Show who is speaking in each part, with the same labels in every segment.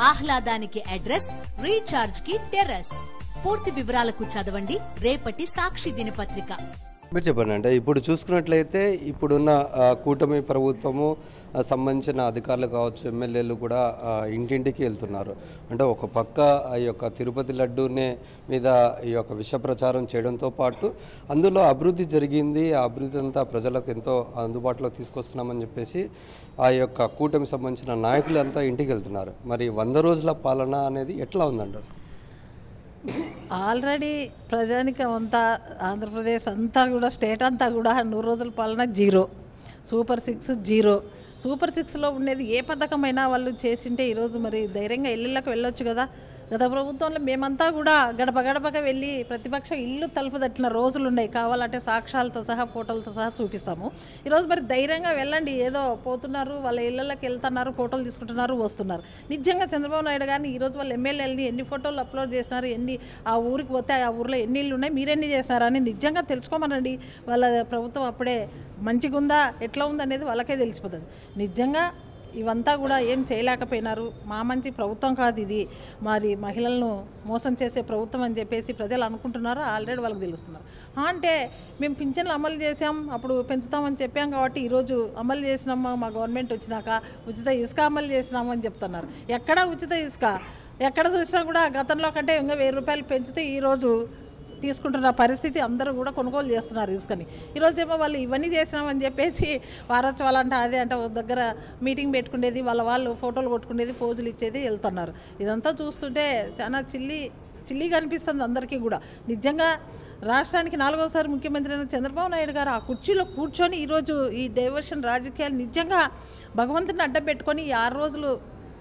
Speaker 1: ఆహ్లాదానికి address recharge కి terrace పూర్తి వివరాలకు చదవండి రేపటి సాక్షి దినపత్రిక
Speaker 2: మీరు చెప్పండి అంటే ఇప్పుడు చూసుకున్నట్లయితే ఇప్పుడున్న ఆ, కూటమి ప్రభుత్వము ఆ, సంబంధించిన అధికారులు కావచ్చు ఎమ్మెల్యేలు కూడా ఆ, ఇంటింటికి వెళ్తున్నారు అంటే ఒక పక్క ఈ యొక్క తిరుపతి లడ్డూనే మీద ఈ యొక్క విష ప్రచారం చేయడంతో పాటు అందులో అభివృద్ధి జరిగింది ఆ అభివృద్ధి అంతా ప్రజలకు ఎంతో అందుబాటులో తీసుకొస్తున్నామని చెప్పేసి ఆ యొక్క కూటమి సంబంధించిన నాయకులు అంతా ఇంటికి వెళ్తున్నారు మరి వంద రోజుల పాలన అనేది ఎట్లా ఉందంటారు
Speaker 3: ఆల్రెడీ ప్రజానికం అంతా ఆంధ్రప్రదేశ్ అంతా కూడా స్టేట్ అంతా కూడా నూరు రోజుల పాలన zero super six zero super సిక్స్లో ఉండేది ఏ పథకమైనా వాళ్ళు చేసింటే ఈరోజు మరి ధైర్యంగా ఇళ్ళకి వెళ్ళొచ్చు కదా గత ప్రభుత్వంలో మేమంతా కూడా గడప గడపగా వెళ్ళి ప్రతిపక్ష ఇల్లు తలుపు తట్టిన రోజులు ఉన్నాయి కావాలంటే సాక్ష్యాలతో సహా ఫోటోలతో సహా చూపిస్తాము ఈరోజు మరి ధైర్యంగా వెళ్ళండి ఏదో పోతున్నారు వాళ్ళ ఇళ్ళకి వెళ్తున్నారు ఫోటోలు తీసుకుంటున్నారు వస్తున్నారు నిజంగా చంద్రబాబు నాయుడు గారిని ఈరోజు వాళ్ళ ఎమ్మెల్యేలని ఎన్ని ఫోటోలు అప్లోడ్ చేసినారు ఎన్ని ఆ ఊరికి పోతే ఆ ఊర్లో ఎన్ని ఇళ్ళు ఉన్నాయి మీరెన్ని చేశారని నిజంగా తెలుసుకోమనండి వాళ్ళ ప్రభుత్వం అప్పుడే మంచిగా ఉందా ఎట్లా ఉందనేది వాళ్ళకే తెలిసిపోతుంది నిజంగా ఇవంతా కూడా ఏం చేయలేకపోయినారు మా మంచి ప్రభుత్వం కాదు ఇది మరి మహిళలను మోసం చేసే ప్రభుత్వం అని చెప్పేసి ప్రజలు అనుకుంటున్నారు ఆల్రెడీ వాళ్ళకి తెలుస్తున్నారు ఆ, అంటే మేము పింఛన్లు అమలు చేసాం అప్పుడు పెంచుతామని చెప్పాం కాబట్టి ఈరోజు అమలు చేసినామా మా గవర్నమెంట్ వచ్చినాక ఉచిత ఇసుక అమలు చేసినామని చెప్తున్నారు ఎక్కడ ఉచిత ఇసుక ఎక్కడ చూసినా కూడా గతంలో కంటే ఇంకా వెయ్యి రూపాయలు పెంచితే ఈరోజు తీసుకుంటున్న పరిస్థితి అందరూ కూడా కొనుగోలు చేస్తున్నారు ఇసుకని ఈరోజు ఏమో వాళ్ళు ఇవన్నీ చేసినామని చెప్పేసి వారోత్సవాలు అంటే అదే అంటే ఒక దగ్గర మీటింగ్ పెట్టుకునేది వాళ్ళ వాళ్ళు ఫోటోలు కొట్టుకునేది పోజులు ఇచ్చేది వెళ్తున్నారు ఇదంతా చూస్తుంటే చాలా చిల్లి చిల్లిగా అనిపిస్తుంది అందరికీ కూడా నిజంగా రాష్ట్రానికి నాలుగోసారి ముఖ్యమంత్రి అయిన చంద్రబాబు నాయుడు గారు ఆ కుర్చీలో కూర్చొని ఈరోజు ఈ డైవర్షన్ రాజకీయాలు నిజంగా భగవంతుని అడ్డం పెట్టుకొని ఈ ఆరు రోజులు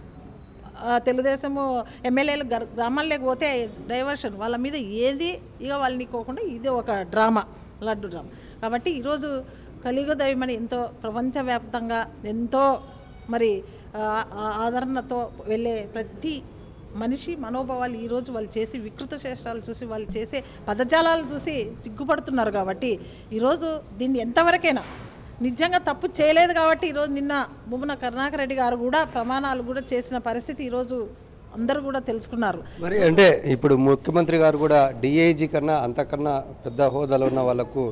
Speaker 3: ఆ, తెలుగుదేశము ఎమ్మెల్యేలు గర్- గ్రామాల్లోకి పోతే డైవర్షన్ వాళ్ళ మీద ఏది ఇక వాళ్ళని కోకుండా ఇది ఒక డ్రామా లడ్డు డ్రామా కాబట్టి ఈరోజు కలియుగ దైవమని ఎంతో ప్రపంచవ్యాప్తంగా ఎంతో మరి ఆ, ఆ ఆదరణతో వెళ్ళే ప్రతి మనిషి మనోభావాలు ఈరోజు వాళ్ళు చేసి వికృత చేష్టాలు చూసి వాళ్ళు చేసే పదజాలాలు చూసి సిగ్గుపడుతున్నారు కాబట్టి ఈరోజు దీన్ని ఎంతవరకైనా నిజంగా తప్పు చేయలేదు కాబట్టి ఈరోజు నిన్న భూమన కరుణాకర్ రెడ్డి గారు కూడా ప్రమాణాలు కూడా చేసిన పరిస్థితి ఈరోజు అందరూ కూడా తెలుసుకున్నారు
Speaker 2: మరి అంటే ఇప్పుడు ముఖ్యమంత్రి గారు కూడా డిఐజీ కన్నా అంతకన్నా పెద్ద హోదాలో ఉన్న వాళ్ళకు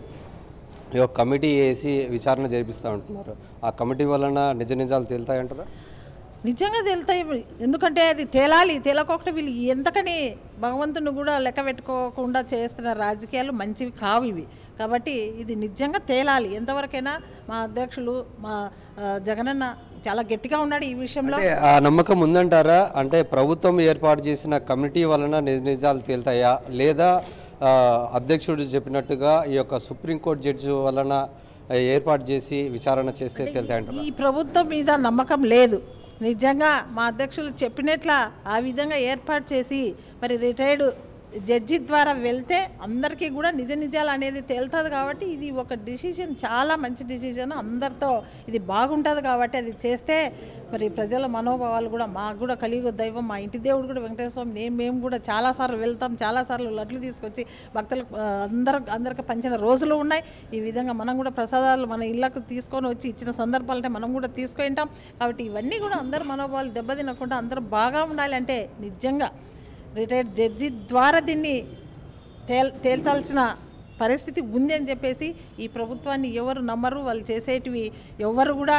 Speaker 2: ఈ యొక్క కమిటీ వేసి విచారణ జరిపిస్తూ ఉంటున్నారు ఆ కమిటీ వలన నిజ నిజాలు తేలుతాయంటారా
Speaker 3: నిజంగా తేలుతాయి ఎందుకంటే అది తేలాలి తేలకోకుండా వీళ్ళు ఎంతకని భగవంతుని కూడా లెక్క పెట్టుకోకుండా చేస్తున్న రాజకీయాలు మంచివి కావు ఇవి కాబట్టి ఇది నిజంగా తేలాలి ఎంతవరకైనా మా అధ్యక్షులు మా ఆ, జగనన్న చాలా గట్టిగా ఉన్నాడు ఈ విషయంలో
Speaker 2: అంటే ఆ నమ్మకం ఉందంటారా అంటే ప్రభుత్వం ఏర్పాటు చేసిన కమిటీ వలన నిజ నిజాలు తేలుతాయా లేదా ఆ, అధ్యక్షుడు చెప్పినట్టుగా ఈ యొక్క సుప్రీంకోర్టు జడ్జి వలన ఏర్పాటు చేసి విచారణ చేస్తే తేలుతాయంటారా
Speaker 3: ఈ ప్రభుత్వం మీద నమ్మకం లేదు నిజంగా మా అధ్యక్షులు చెప్పినట్ల ఆ విధంగా ఏర్పాటు చేసి మరి రిటైర్డ్ జడ్జి ద్వారా వెళ్తే అందరికీ కూడా నిజ నిజాలు అనేది తేలుతుంది కాబట్టి ఇది ఒక డిసిషన్ చాలా మంచి డిసిషన్ అందరితో ఇది బాగుంటుంది కాబట్టి అది చేస్తే మరి ప్రజల మనోభావాలు కూడా మాకు కూడా కలిగి దైవం మా ఇంటి దేవుడు కూడా వెంకటేశ్వర స్వామి నేను మేము కూడా చాలాసార్లు వెళ్తాం చాలాసార్లు లడ్లు తీసుకొచ్చి భక్తులకు ఆ, అందరు అందరికి పంచిన రోజులు ఉన్నాయి ఈ విధంగా మనం కూడా ప్రసాదాలు మన ఇళ్ళకు తీసుకొని వచ్చి ఇచ్చిన సందర్భాలు అంటే మనం కూడా తీసుకుంటాం కాబట్టి ఇవన్నీ కూడా అందరు మనోభావాలు దెబ్బతినకుండా అందరూ బాగా ఉండాలి అంటే నిజంగా రిటైర్డ్ జడ్జి ద్వారా దీన్ని తేల్ తేల్చాల్సిన పరిస్థితి ఉంది అని చెప్పేసి ఈ ప్రభుత్వాన్ని ఎవరు నమ్మరు వాళ్ళు చేసేటివి ఎవరు కూడా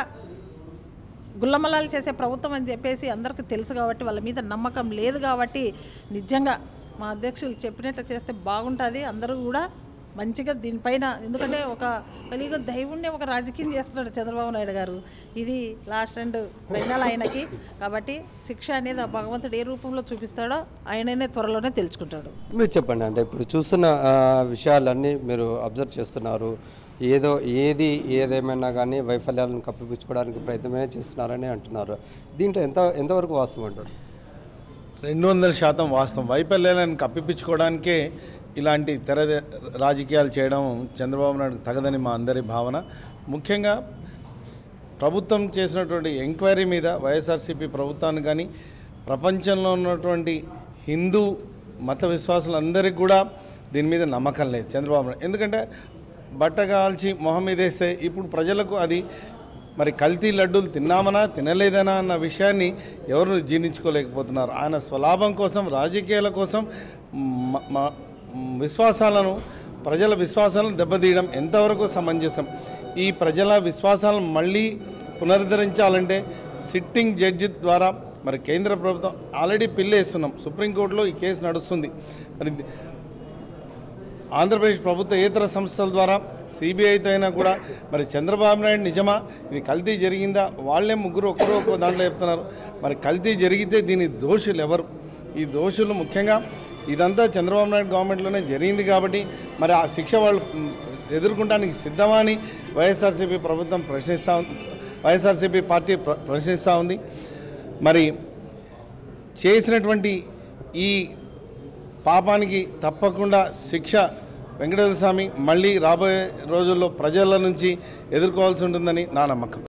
Speaker 3: గుల్లమలాలు చేసే ప్రభుత్వం అని చెప్పేసి అందరికీ తెలుసు కాబట్టి వాళ్ళ మీద నమ్మకం లేదు కాబట్టి నిజంగా మా అధ్యక్షులు చెప్పినట్లు చేస్తే బాగుంటుంది అందరూ కూడా మంచిగా దీనిపైన ఎందుకంటే ఒక కలియుగ దైవుణ్ణి ఒక రాజకీయం చేస్తున్నాడు చంద్రబాబు నాయుడు గారు ఇది లాస్ట్ అండ్ ఫైనల్ ఆయనకి కాబట్టి శిక్ష అనేది ఆ భగవంతుడు ఏ రూపంలో చూపిస్తాడో ఆయననే త్వరలోనే తెలుసుకుంటాడు
Speaker 2: మీరు చెప్పండి అంటే ఇప్పుడు చూస్తున్న ఆ, విషయాలన్నీ మీరు అబ్జర్వ్ చేస్తున్నారు ఏదో ఏది ఏదేమైనా కానీ వైఫల్యాలను కప్పిపుచ్చుకోవడానికి ప్రయత్నమే చేస్తున్నారని అంటున్నారు దీంట్లో ఎంత ఎంతవరకు వాస్తవం అంటారు
Speaker 4: రెండు వందల శాతం వాస్తవం వైఫల్యాలను కప్పిపించుకోవడానికే ఇలాంటి తెర రాజకీయాలు చేయడం చంద్రబాబు నాయుడు తగదని మా అందరి భావన ముఖ్యంగా ప్రభుత్వం చేసినటువంటి ఎంక్వైరీ మీద వైఎస్ఆర్సీపీ ప్రభుత్వాన్ని కానీ ప్రపంచంలో ఉన్నటువంటి హిందూ మత విశ్వాసులందరికీ కూడా దీని మీద నమ్మకం లేదు చంద్రబాబు నాయుడు ఎందుకంటే బట్ట కాల్చి మొహం మీద వేస్తే ఇప్పుడు ప్రజలకు అది మరి కల్తీ లడ్డూలు తిన్నామనా తినలేదనా అన్న విషయాన్ని ఎవరు జీర్ణించుకోలేకపోతున్నారు ఆయన స్వలాభం కోసం రాజకీయాల కోసం మ- మ- విశ్వాసాలను ప్రజల విశ్వాసాలను దెబ్బతీయడం ఎంతవరకు సమంజసం ఈ ప్రజల విశ్వాసాలను మళ్ళీ పునరుద్ధరించాలంటే సిట్టింగ్ జడ్జి ద్వారా మరి కేంద్ర ప్రభుత్వం ఆల్రెడీ పిల్లేస్తున్నాం సుప్రీంకోర్టులో ఈ కేసు నడుస్తుంది మరి ఆంధ్రప్రదేశ్ ప్రభుత్వ సంస్థల ద్వారా సిబిఐతో అయినా కూడా మరి చంద్రబాబు నాయుడు నిజమా ఇది కల్తీ జరిగిందా వాళ్ళే ముగ్గురు ఒక్కరు ఒక్కో దాంట్లో చెప్తున్నారు మరి కల్తీ జరిగితే దీని దోషులు ఎవరు ఈ దోషులు ముఖ్యంగా ఇదంతా చంద్రబాబు నాయుడు గవర్నమెంట్లోనే జరిగింది కాబట్టి మరి ఆ శిక్ష వాళ్ళు మ్, ఎదుర్కొనడానికి సిద్ధమా అని వైఎస్ఆర్సీపీ ప్రభుత్వం ప్రశ్నిస్తూ ఉంది వైఎస్ఆర్సీపీ పార్టీ ప్ర- ప్రశ్నిస్తూ ఉంది మరి చేసినటువంటి ఈ పాపానికి తప్పకుండా శిక్ష వెంకటేశ్వర స్వామి మళ్ళీ రాబోయే రోజుల్లో ప్రజల నుంచి ఎదుర్కోవాల్సి ఉంటుందని నా నమ్మకం